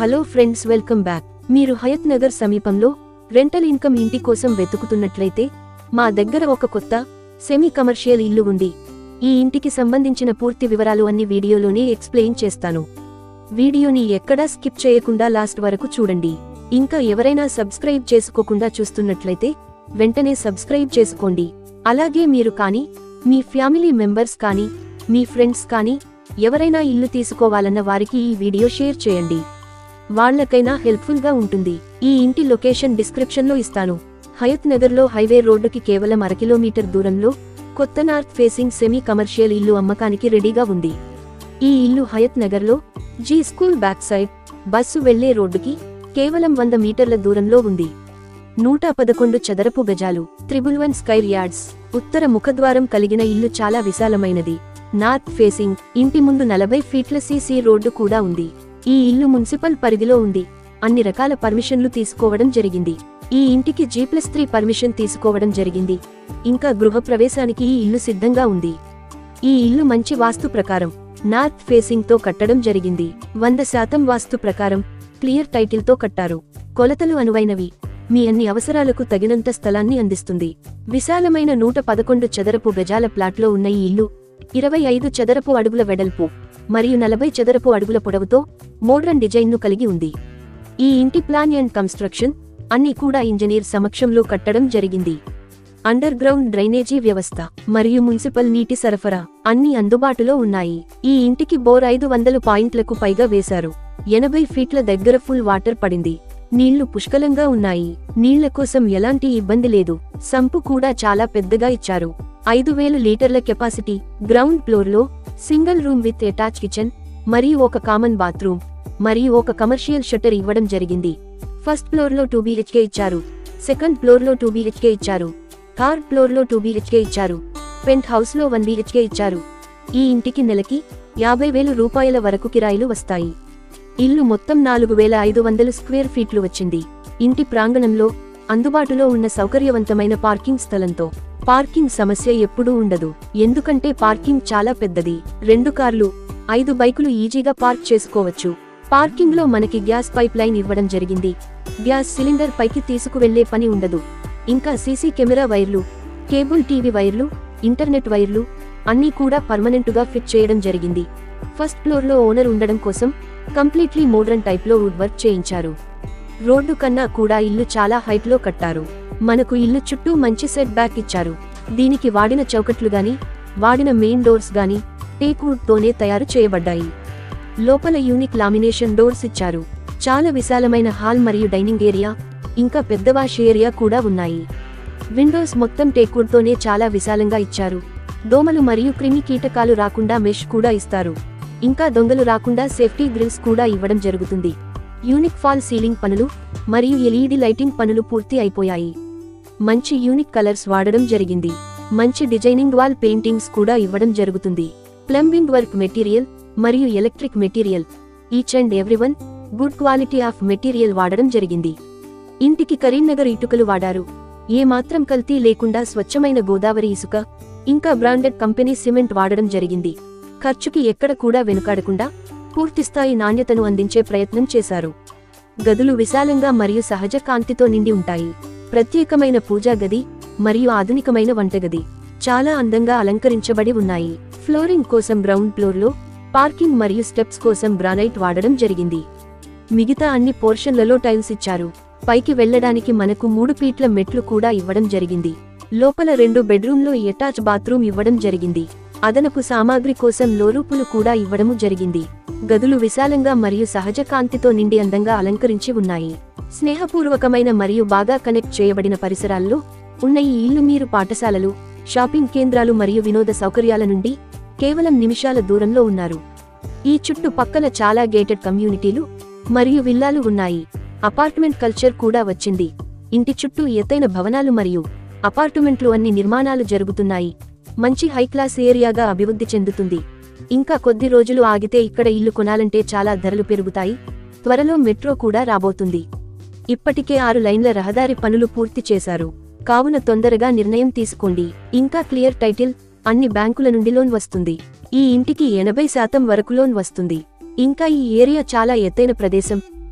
hello friends welcome back మీరు హయత్ నగర్ సమీపంలో rental income ఇంటి కోసం వెతుకుతున్నట్లయితే మా దగ్గర ఒక కొత్త సెమీ కమర్షియల్ ఇల్లు ఉంది ఈ ఇంటికి సంబంధించిన పూర్తి వివరాలు అన్ని వీడియోలోనే ఎక్స్ప్లెయిన్ చేస్తాను వీడియోని ఎక్కడా స్కిప్ చేయకుండా లాస్ట్ వరకు చూడండి ఇంకా ఎవరైనా సబ్స్క్రైబ్ చేసుకోకుండా చూస్తున్నట్లయితే వెంటనే సబ్స్క్రైబ్ చేసుకోండి అలాగే మీరు కానీ మీ ఫ్యామిలీ మెంబర్స్ కానీ మీ ఫ్రెండ్స్ కానీ ఎవరైనా ఇల్లు తీసుకోవాలన్న వారికి ఈ వీడియో షేర్ చేయండి వాళ్ళకైనా హెల్ప్ఫుల్గా ఉంటుంది ఈ ఇంటి లొకేషన్ డిస్క్రిప్షన్లో ఇస్తాను హయత్ నగర్లో హైవే రోడ్డుకి కేవలం అర కిలోమీటర్ దూరంలో కొత్త నార్త్ ఫేసింగ్ సెమీ కమర్షియల్ ఇల్లు అమ్మకానికి రెడీగా ఉంది ఈ ఇల్లు హయత్ నగర్లో G school back side bus వెళ్లే రోడ్డుకి కేవలం వంద మీటర్ల దూరంలో ఉంది నూట పదకొండు చదరపు గజాలు త్రిబుల్ వన్ స్కైర్ యార్డ్స్ ఉత్తర ముఖద్వారం కలిగిన ఇల్లు చాలా విశాలమైనది నార్త్ ఫేసింగ్ ఇంటి ముందు నలభై ఫీట్ల సీసీ రోడ్డు కూడా ఉంది ఈ ఇల్లు మున్సిపల్ పరిధిలో ఉంది అన్ని రకాల పర్మిషన్లు తీసుకోవడం జరిగింది ఈ ఇంటికి జీ ప్లస్ త్రీ పర్మిషన్ తీసుకోవడం జరిగింది ఇంకా గృహప్రవేశానికి ఈ ఇల్లు సిద్ధంగా ఉంది ఈ ఇల్లు మంచి వాస్తు ప్రకారం నార్త్ ఫేసింగ్ తో కట్టడం జరిగింది వంద శాతం వాస్తు ప్రకారం క్లియర్ టైటిల్ తో కట్టారు కొలతలు అనువైనవి మీ అన్ని అవసరాలకు తగినంత స్థలాన్ని అందిస్తుంది విశాలమైన నూట పదకొండు చదరపు గజాల ప్లాట్లో ఉన్న ఈ ఇల్లు ఇరవై ఐదు చదరపు అడుగుల వెడల్పు మరియు నలభై చదరపు అడుగుల పొడవుతో మోడ్రన్ డిజైన్ను కలిగి ఉంది ఈ ఇంటి ప్లాన్ అండ్ కన్స్ట్రక్షన్ అన్ని కూడా ఇంజనీర్ సమక్షంలో కట్టడం జరిగింది అండర్ గ్రౌండ్ డ్రైనేజీ వ్యవస్థ మరియు మున్సిపల్ నీటి సరఫరా అన్ని అందుబాటులో ఉన్నాయి ఈ ఇంటికి బోర్ ఐదు వందల పాయింట్లకు పైగా వేశారు ఎనభై ఫీట్ల దగ్గర ఫుల్ వాటర్ పడింది నీళ్లు పుష్కలంగా ఉన్నాయి నీళ్ల కోసం ఎలాంటి ఇబ్బంది లేదు సంపు కూడా చాలా పెద్దగా ఇచ్చారు ఐదు వేలు లీటర్ల కెపాసిటీ గ్రౌండ్ ఫ్లోర్లో single room with attach kitchen మరియు ఒక కామన్ బాత్రూమ్ మరియు ఒక కమర్షియల్ షట్టర్ ఇవ్వడం జరిగింది ఫస్ట్ ఫ్లోర్లో టూ బీహెచ్కే ఇచ్చారు సెకండ్ ఫ్లోర్లో టూ బీహెచ్కే ఇచ్చారు థర్డ్ ఫ్లోర్లో టూ బీహెచ్కే ఇచ్చారు పెంట్ హౌస్లో వన్ బీహెచ్కే ఇచ్చారు ఈ ఇంటికి నెలకి యాభై వేలు రూపాయల వరకు కిరాయిలు వస్తాయి ఇల్లు మొత్తం నాలుగు వేల ఐదు వందలు స్క్వేర్ ఫీట్లు వచ్చింది ఇంటి ప్రాంగణంలో అందుబాటులో ఉన్న సౌకర్యవంతమైన పార్కింగ్ స్థలంతో పార్కింగ్ సమస్య ఎప్పుడూ ఉండదు ఎందుకంటే పార్కింగ్ చాలా పెద్దది రెండు కార్లు ఐదు బైకులు ఈజీగా పార్క్ చేసుకోవచ్చు పార్కింగ్ లో మనకి గ్యాస్ పైప్ లైన్ ఇవ్వడం జరిగింది గ్యాస్ సిలిండర్ పైకి తీసుకువెళ్లే పని ఉండదు ఇంకా సీసీ కెమెరా వైర్లు కేబుల్ టీవీ వైర్లు ఇంటర్నెట్ వైర్లు అన్నీ కూడా పర్మనెంటుగా ఫిట్ చేయడం జరిగింది ఫస్ట్ ఫ్లోర్ లో ఓనర్ ఉండడం కోసం కంప్లీట్లీ మోడర్న్ టైప్ లో వుడ్ వర్క్ చేయించారు రోడ్డు కన్నా కూడా ఇల్లు చాలా హైట్ లో కట్టారు మనకు ఇల్లు చుట్టూ మంచి సెట్ బ్యాక్ ఇచ్చారు దీనికి వాడిన చౌకట్లు గాని వాడిన మెయిన్ డోర్స్ గాని టేక్ వుడ్ తోనే తయారు చేయబడ్డాయి లోపల యూనిక్ లామినేషన్ డోర్స్ ఇచ్చారు చాలా విశాలమైన హాల్ మరియు డైనింగ్ ఏరియా ఇంకా పెద్ద వాష్ ఏరియా కూడా ఉన్నాయి విండోస్ మొత్తం టేక్వుడ్ తోనే చాలా విశాలంగా ఇచ్చారు దోమలు మరియు క్రిమి కీటకాలు రాకుండా మెష్ కూడా ఇస్తారు ఇంకా దొంగలు రాకుండా సేఫ్టీ గ్రిల్స్ కూడా ఇవ్వడం జరుగుతుంది యూనిక్ ఫాల్ సీలింగ్ పనులు మరియు ఎల్ఈడి లైటింగ్ పనులు పూర్తి అయిపోయాయి మంచి యూనిక్ కలర్స్ వాడడం జరిగింది మంచి డిజైనింగ్ వాల్ పెయింటింగ్స్ కూడా ఇవ్వడం జరుగుతుంది ప్లంబింగ్ వర్క్ మెటీరియల్ మరియు electric material each and everyone good quality of material వాడడం జరిగింది ఇంటికి కరీంనగర్ ఇటుకలు వాడారు ఏ మాత్రం కల్తీ లేకుండా స్వచ్ఛమైన గోదావరి ఇసుక ఇంకా బ్రాండెడ్ కంపెనీ సిమెంట్ వాడడం జరిగింది ఖర్చుకి ఎక్కడ కూడా వెనుకాడకుండా పూర్తిస్థాయి నాణ్యతను అందించే ప్రయత్నం చేశారు గదులు విశాలంగా మరియు సహజ కాంతితో నిండి ఉంటాయి ప్రత్యేకమైన పూజా గది మరియు ఆధునికమైన వంటగది చాలా అందంగా అలంకరించబడి ఉన్నాయి ఫ్లోరింగ్ కోసం గ్రౌండ్ ఫ్లోర్లో పార్కింగ్ మరియు స్టెప్స్ కోసం గ్రానైట్ వాడడం జరిగింది మిగతా అన్ని పోర్షన్లలో టైల్స్ ఇచ్చారు పైకి వెళ్లడానికి మనకు మూడు ఫీట్ల మెట్లు కూడా ఇవ్వడం జరిగింది లోపల రెండు బెడ్రూమ్లో ఎటాచ్ బాత్రూమ్ ఇవ్వడం జరిగింది అదనపు సామాగ్రి కోసం లోరూపులు కూడా ఇవ్వడము జరిగింది గదులు విశాలంగా మరియు సహజ కాంతితో నిండి అందంగా అలంకరించి ఉన్నాయి స్నేహపూర్వకమైన మరియు బాగా కనెక్ట్ చేయబడిన పరిసరాల్లో ఉన్న ఈ ఇల్లు మీరు పాఠశాలలు షాపింగ్ కేంద్రాలు మరియు వినోద సౌకర్యాల నుండి కేవలం నిమిషాల దూరంలో ఉన్నారు ఈ చుట్టు పక్కల చాలా గేటెడ్ కమ్యూనిటీలు మరియు విల్లాలు ఉన్నాయి అపార్ట్మెంట్ కల్చర్ కూడా వచ్చింది ఇంటి చుట్టూ ఎత్తైన భవనాలు మరియు అపార్ట్మెంట్లు అన్ని నిర్మాణాలు జరుగుతున్నాయి మంచి హై క్లాస్ ఏరియాగా అభివృద్ధి చెందుతుంది ఇంకా కొద్ది రోజులు ఆగితే ఇక్కడ ఇల్లు కొనాలంటే చాలా ధరలు పెరుగుతాయి త్వరలో మెట్రో కూడా రాబోతుంది ఇప్పటికే ఆరు లైన్ల రహదారి పనులు పూర్తి చేశారు కావున తొందరగా నిర్ణయం తీసుకోండి ఇంకా క్లియర్ టైటిల్ అన్ని బ్యాంకుల నుండి లోన్ వస్తుంది ఈ ఇంటికి ఎనభై శాతం వరకు లోన్ వస్తుంది ఇంకా ఈ ఏరియా చాలా ఎత్తైన ప్రదేశం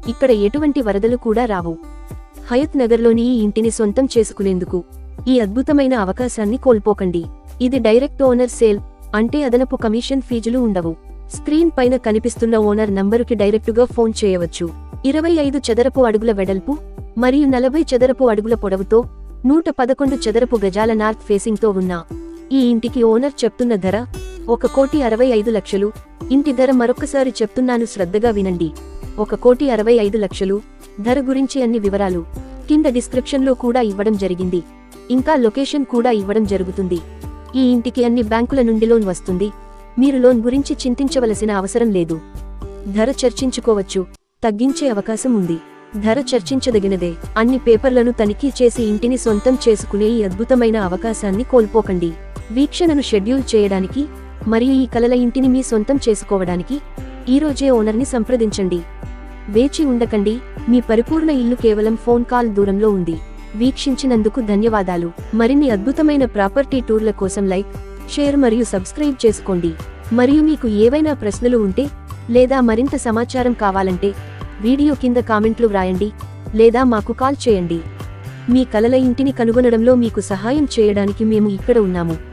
ఇక్కడ ఎటువంటి వరదలు కూడా రావు హయత్ నగర్లోని ఈ ఇంటిని సొంతం చేసుకునేందుకు ఈ అద్భుతమైన అవకాశాన్ని కోల్పోకండి ఇది డైరెక్ట్ ఓనర్ సేల్ అంటే అదనపు కమిషన్ ఫీజులు ఉండవు స్క్రీన్ పైన కనిపిస్తున్న ఓనర్ నంబరుకి డైరెక్టుగా ఫోన్ చేయవచ్చు ఇరవై ఐదు చదరపు అడుగుల వెడల్పు మరియు నలభై చదరపు అడుగుల పొడవుతో నూట పదకొండు చదరపు గజాల నార్త్ ఫేసింగ్తో ఉన్న ఈ ఇంటికి ఓనర్ చెప్తున్న ధర ఒక కోటి అరవై ఐదు లక్షలు ఇంటి ధర మరొక్కసారి చెప్తున్నాను శ్రద్ధగా వినండి ఒక కోటి అరవై ఐదు లక్షలు ధర గురించి అన్ని వివరాలు కింద డిస్క్రిప్షన్లో కూడా ఇవ్వడం జరిగింది ఇంకా లొకేషన్ కూడా ఇవ్వడం జరుగుతుంది ఈ ఇంటికి అన్ని బ్యాంకుల నుండి లోన్ వస్తుంది మీరు లోన్ గురించి చింతించవలసిన అవసరం లేదు ధర చర్చించుకోవచ్చు తగ్గించే అవకాశం ఉంది ధర చర్చించదగినదే అన్ని పేపర్లను తనిఖీ చేసి ఇంటిని సొంతం చేసుకునే ఈ అద్భుతమైన అవకాశాన్ని కోల్పోకండి వీక్షణను షెడ్యూల్ చేయడానికి మరియు ఈ కలల ఇంటిని మీ సొంతం చేసుకోవడానికి ఈరోజే ఓనర్ని సంప్రదించండి వేచి ఉండకండి మీ పరిపూర్ణ ఇల్లు కేవలం ఫోన్ కాల్ దూరంలో ఉంది వీక్షించినందుకు ధన్యవాదాలు మరిన్ని అద్భుతమైన ప్రాపర్టీ టూర్ల కోసం లైక్ షేర్ మరియు సబ్స్క్రైబ్ చేసుకోండి మరియు మీకు ఏవైనా ప్రశ్నలు ఉంటే లేదా మరింత సమాచారం కావాలంటే వీడియో కింద కామెంట్లు వ్రాయండి లేదా మాకు కాల్ చేయండి మీ కలల ఇంటిని కనుగొనడంలో మీకు సహాయం చేయడానికి మేము ఇక్కడ ఉన్నాము